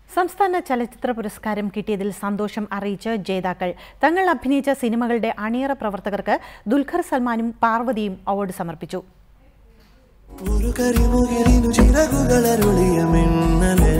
സംസ്ഥാന ചലച്ചിത്ര പുരസ്കാരം കിട്ടിയതിൽ സന്തോഷം അറിയിച്ച് ജേതാക്കൾ തങ്ങൾ അഭിനയിച്ച സിനിമകളുടെ അണിയറ പ്രവർത്തകർക്ക് ദുൽഖർ സൽമാനും പാർവതിയും അവാർഡ് സമർപ്പിച്ചു ഒരു കരിമുകിലിനു ചിറകുകളരുളിയ മിന്നലേ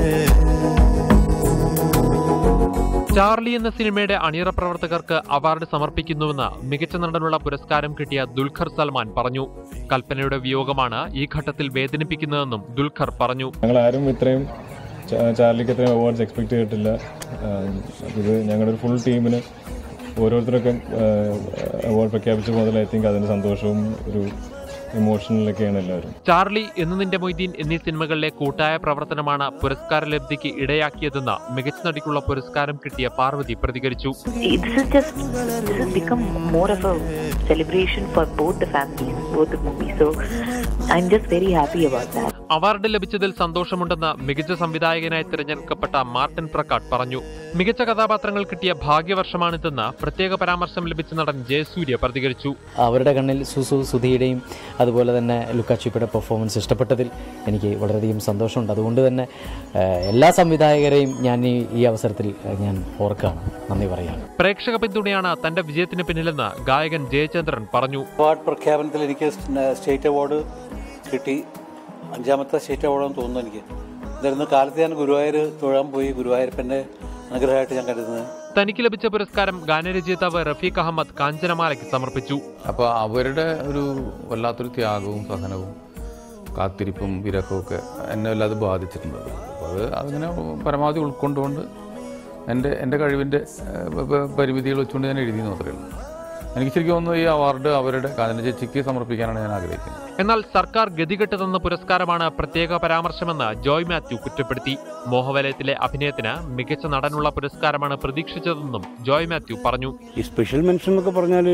ചാർലി എന്ന സിനിമയുടെ അണിയറ പ്രവർത്തകർക്ക് അവാർഡ് സമർപ്പിക്കുന്നുവെന്ന് മികച്ച നടനുള്ള പുരസ്കാരം കിട്ടിയ ദുൽഖർ സൽമാൻ പറഞ്ഞു കൽപ്പനയുടെ വിയോഗമാണ് ഈ ഘട്ടത്തിൽ വേദനിപ്പിക്കുന്നതെന്നും ദുൽഖർ പറഞ്ഞു ഞങ്ങൾ ആരും ഇത്രയും ചാ- ചാർലിക്ക് ഇത്രയും അവാർഡ്സ് എക്സ്പെക്ട് ചെയ്തിട്ടില്ല ആം, ഇത് ഞങ്ങളുടെ ഒരു ഫുൾ ടീമിന് ഓരോരുത്തരൊക്കെ അവാർഡ് പ്രഖ്യാപിച്ച മുതൽ ഐ തിങ്ക് അതിൻ്റെ സന്തോഷവും ഒരു ഇമോഷനിലൊക്കെയാണ് എല്ലാവരും ചാർലി എന്ന് നിന്റെ മൊയ്തീൻ എന്നീ സിനിമകളിലെ കൂട്ടായ പ്രവർത്തനമാണ് പുരസ്കാര ലബ്ധിക്ക് ഇടയാക്കിയതെന്ന് മികച്ച നടിക്കുള്ള പുരസ്കാരം കിട്ടിയ പാർവതി പ്രതികരിച്ചു See, this is just this has become more of a celebration for both the families, both the movies. So I'm just very happy about that. Award ലഭിച്ചതിൽ സന്തോഷമുണ്ടെന്ന് മികച്ച സംവിധായകനായി തിരഞ്ഞെടുക്കപ്പെട്ട മാർട്ടിൻ പ്രക്കാട്ട് പറഞ്ഞു മികച്ച കഥാപാത്രങ്ങൾ കിട്ടിയ ഭാഗ്യവർഷമാണിതെന്ന് പ്രത്യേക പരാമർശം ലഭിച്ച നടൻ ജയസൂര്യ പ്രതികരിച്ചു അവരുടെ കണ്ണിൽ സുസു സുധീയുടെയും അതുപോലെ തന്നെ ലുക്കാച്ചിപ്പയുടെ പെർഫോമൻസ് ഇഷ്ടപ്പെട്ടതിൽ എനിക്ക് വളരെയധികം സന്തോഷമുണ്ട് അതുകൊണ്ട് തന്നെ ഏഹ്, എല്ലാ സംവിധായകരെയും ഞാൻ ഈ ഈ അവസരത്തിൽ ഏഹ്, ഞാൻ ഓർക്കാണ് നന്ദി പറയുകയാണ് പ്രേക്ഷക പിന്തുണയാണ് തന്റെ വിജയത്തിന് പിന്നിലെന്ന് ഗായകൻ ജയചന്ദ്രൻ പറഞ്ഞു അവാർഡ് പ്രഖ്യാപനത്തിൽ എനിക്ക് സ്റ്റ- സ്റ്റേറ്റ് അവാർഡ് കിട്ടി അഞ്ചാമത്തെ സ്റ്റേറ്റ് അവാർഡാണെന്ന് തോന്നുന്നു എനിക്ക് എന്തായിരുന്നു കാലത്ത് ഞാൻ ഗുരുവായൂർ തൊഴാൻ പോയി ഗുരുവായൂരപ്പൻ്റെ അനുഗ്രഹമായിട്ട് ഞാൻ കരുതുന്നത് തനിക്ക് ലഭിച്ച പുരസ്കാരം ഗാനരചയിതാവ് റഫീഖ് അഹമ്മദ് കാഞ്ചനമാലയ്ക്ക് സമർപ്പിച്ചു അപ്പോൾ അവരുടെ ഒരു വല്ലാത്തൊരു ത്യാഗവും സഹനവും കാത്തിരിപ്പും വിരക്കവും ഒക്കെ എന്നെ വല്ലാതെ ബാധിച്ചിട്ടുണ്ട് അപ്പോൾ അത് അതിങ്ങനെ പരമാവധി ഉൾക്കൊണ്ടുകൊണ്ട് എൻ്റെ എൻ്റെ കഴിവിൻ്റെ ഏഹ്, പ- പരിമിതികൾ വെച്ചുകൊണ്ട് ഞാൻ എഴുതി മാത്രമേ ഉള്ളൂ എനിക്ക് ശരിക്കും തോന്നുന്നു ഈ അവാർഡ് അവരുടെ കാഞ്ഞന ചേച്ചിക്ക് സമർപ്പിക്കാനാണ് ഞാൻ ആഗ്രഹിക്കുന്നത് എന്നാൽ സർക്കാർ ഗതികെട്ട് തന്ന പുരസ്കാരമാണ് പ്രത്യേക പരാമർശമെന്ന് ജോയ് മാത്യു കുറ്റപ്പെടുത്തി മോഹവലയത്തിലെ അഭിനയത്തിന് മികച്ച നടനുള്ള പുരസ്കാരമാണ് പ്രതീക്ഷിച്ചതെന്നും ജോയ് മാത്യു പറഞ്ഞു ഈ സ്പെഷ്യൽ മെൻഷൻ എന്നൊക്കെ പറഞ്ഞാൽ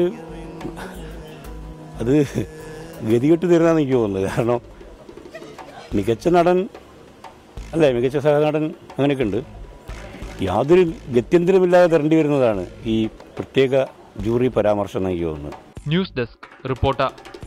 അത് ഗതികെട്ട് തരുന്നതാണ് എനിക്ക് തോന്നുന്നത് കാരണം മികച്ച നടൻ അല്ലേ മികച്ച സഹനടൻ അങ്ങനെയൊക്കെ ഉണ്ട് യാതൊരു ഗത്യന്തരമില്ലാതെ തരേണ്ടി വരുന്നതാണ് ഈ പ്രത്യേക ജൂറി പരാമർശം എന്ന് എനിക്ക് തോന്നുന്നത് ന്യൂസ് ഡെസ്ക് റിപ്പോർട്ടർ